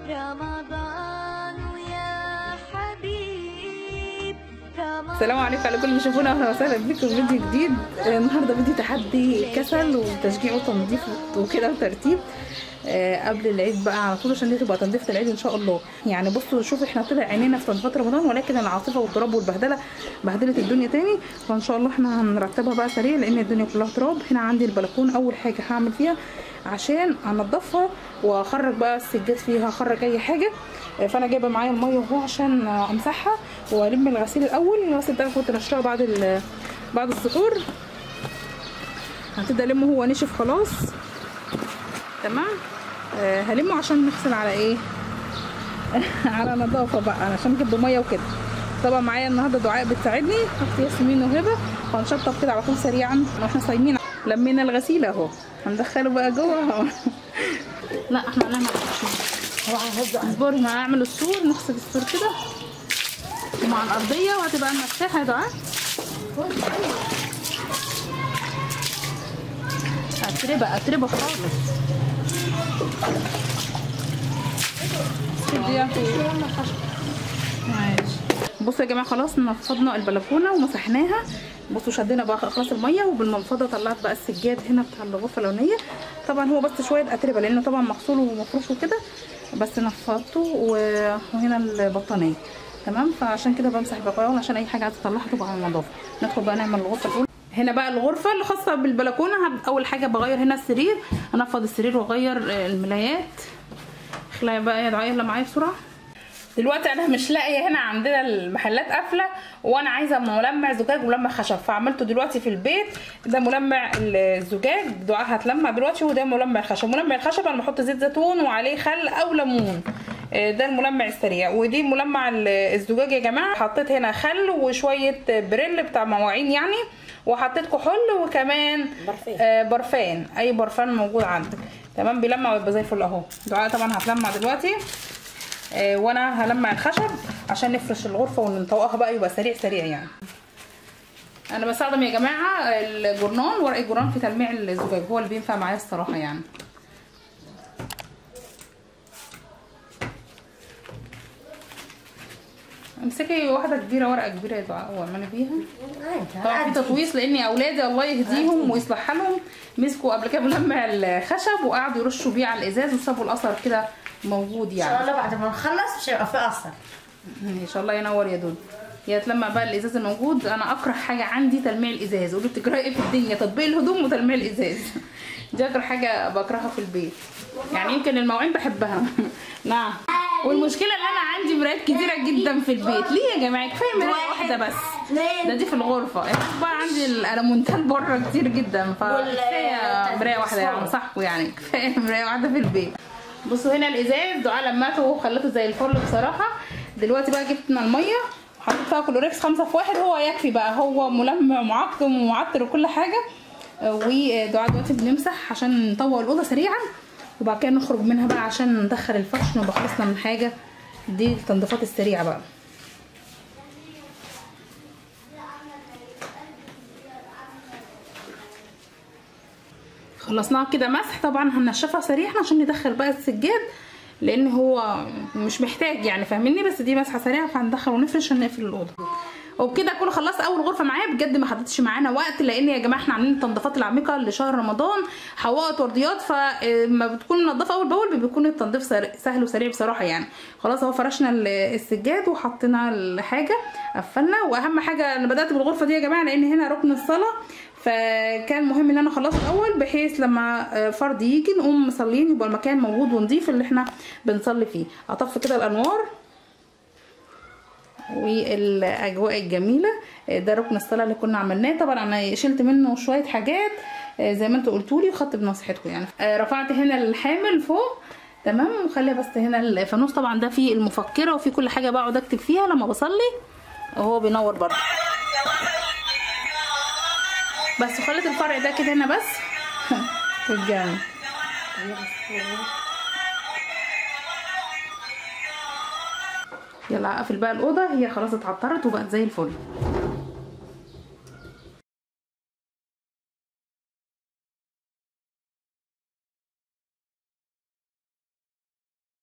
رمضان يا حبيب رمضان السلام عليكم على كل اللي شافونا اهلا وسهلا بكم في فيديو جديد آه، النهارده فيديو تحدي كسل وتشجيع وتنظيف وكده وترتيب آه، قبل العيد بقى على طول عشان دي تبقى تنظيفه العيد ان شاء الله يعني بصوا شوفوا احنا طلع عينينا في تنظيفات رمضان ولكن العاصفه والتراب والبهدله بهدلت الدنيا تاني فان شاء الله احنا هنرتبها بقى سريع لان الدنيا كلها تراب هنا عندي البلكونه اول حاجه هعمل فيها عشان انضفها واخرج بقى السجاد فيها اخرج اي حاجه آه، فانا جايبه معايا الميه اهو عشان آه، امسحها والم الغسيل الاول الغسيل ده كنت نشرها بعد ال- بعد السحور هبتدي المه هو نشف خلاص تمام آه هلمه عشان نغسل على ايه على نظافه بقى عشان نجيب ميه وكده طبعا معايا النهارده دعاء بتساعدني اختي ياسمين وهبه هنشطب كده على طول سريعا واحنا صايمين لمينا الغسيل اهو هندخله بقى جوه اهو لا احنا هنعمل اصبري ما هنعمل السور نغسل السور كده ومع الارضيه وهتبقى المفتاح يا دعاء اتربه اتربه خالص ماشي بصوا يا جماعه خلاص نفضنا البلكونه ومسحناها بصوا شدينا بقى خلاص الميه وبالمنفضه طلعت بقى السجاد هنا بتاع الغرفه اللونيه طبعا هو بس شويه اتربه لانه طبعا مغسول ومفروش وكده بس نفضته و- وهنا البطانيه تمام فعشان كده بمسح بقى عشان اي حاجه عايزه اطلعها تبقى على النظافه ندخل بقى نعمل الغرفه الاولى هنا بقى الغرفه اللي خاصه بالبلكونه هب- اول حاجه بغير هنا السرير انفض السرير واغير آه، الملايات اخلعي بقى يا دعاء يلا معايا بسرعه دلوقتي انا مش لاقيه هنا عندنا المحلات قافله وانا عايزه ملمع زجاج وملمع خشب فعملته دلوقتي في البيت ده ملمع الزجاج دعاء هتلمع دلوقتي وده ملمع الخشب ملمع الخشب انا بحط زيت زيتون وعليه خل او ليمون آه، ده الملمع السريع ودي ملمع ال- الزجاج يا جماعه حطيت هنا خل وشويه بريل بتاع مواعين يعني وحطيت كحول وكمان برفان. آه، برفان اي برفان موجود عندك تمام بيلمع ويبقى زي الفل اهو دعاء طبعا هتلمع دلوقتي آه، وانا هلمع الخشب عشان نفرش الغرفه ونطوقها بقى يبقى سريع سريع يعني انا بستخدم يا جماعه الجورنان ورق الجورنان في تلميع الزجاج هو اللي بينفع معايا الصراحه يعني امسكي واحده كبيره ورقه كبيره يا دعاء واعملي بيها طبعا في تطويس لان اولادي الله يهديهم ويصلح حالهم مسكوا قبل كده ملمع الخشب وقعدوا يرشوا بيه على الازاز وسابوا الاثر كده موجود ان يعني شاء الله بعد ما نخلص مش هيبقى في اثر ان شاء الله ينور يا دود يا تلمع بقى الازاز الموجود انا اكره حاجه عندي تلميع الازاز قولوا بتكرهي ايه في الدنيا تطبيق الهدوم وتلميع الازاز دي اكتر حاجه بكرهها في البيت يعني يمكن المواعين بحبها نعم والمشكله ان انا عندي مرايات كتيره جدا في البيت ليه يا جماعه كفايه مرايه واحده بس ده دي في الغرفه بقى عندي الالمونتال بره كتير جدا فكفايه مرايه واحده يعني انصحكم يعني كفايه مرايه واحده في البيت بصوا هنا الازاز دعاء لمته وخلته زي الفل بصراحه دلوقتي بقى جبتنا الميه وحطيت فيها كلوريكس خمسة في واحد هو يكفي بقى هو ملمع ومعقم ومعطر وكل حاجه ودعاء دلوقتي بنمسح عشان نطوق الاوضه سريعا وبعد كده نخرج منها بقى عشان ندخل الفرش نبقى خلصنا من حاجه دي التنظيفات السريعه بقى خلصناها كده مسح طبعا هنشفها سريعا عشان ندخل بقى السجاد لان هو مش محتاج يعني فاهميني بس دي مسحه سريعه فهندخل ونفرش عشان نقفل الاوضه وبكده اكون خلصت اول غرفه معايا بجد ما خدتش معانا وقت لان يا جماعه احنا عاملين التنظيفات العميقه لشهر رمضان حوائط وارضيات فما بتكون منضفه اول باول بيكون التنظيف سر- سهل وسريع بصراحه يعني خلاص اهو فرشنا ال- السجاد وحطينا الحاجه قفلنا واهم حاجه انا بدات بالغرفه دي يا جماعه لان هنا ركن الصلاه فكان مهم ان انا اخلصه الاول بحيث لما آه، فرد يجي نقوم مصلين يبقى المكان موجود ونضيف اللي احنا بنصلي فيه اطفي كده الانوار والاجواء الجميله آه، ده ركن الصلاه اللي كنا عملناه طبعا انا شلت منه شويه حاجات آه، زي ما انتوا قلتوا لي وخدت بنصيحتكم يعني آه، رفعت هنا الحامل فوق تمام وخلي بس هنا الفانوس طبعا ده فيه المفكره وفيه كل حاجه بقعد اكتب فيها لما بصلي وهو بينور برضه بس خليت الفرع ده كده هنا بس في الجنب يلا اقفل بقى الاوضه هي خلاص اتعطرت وبقت زي الفل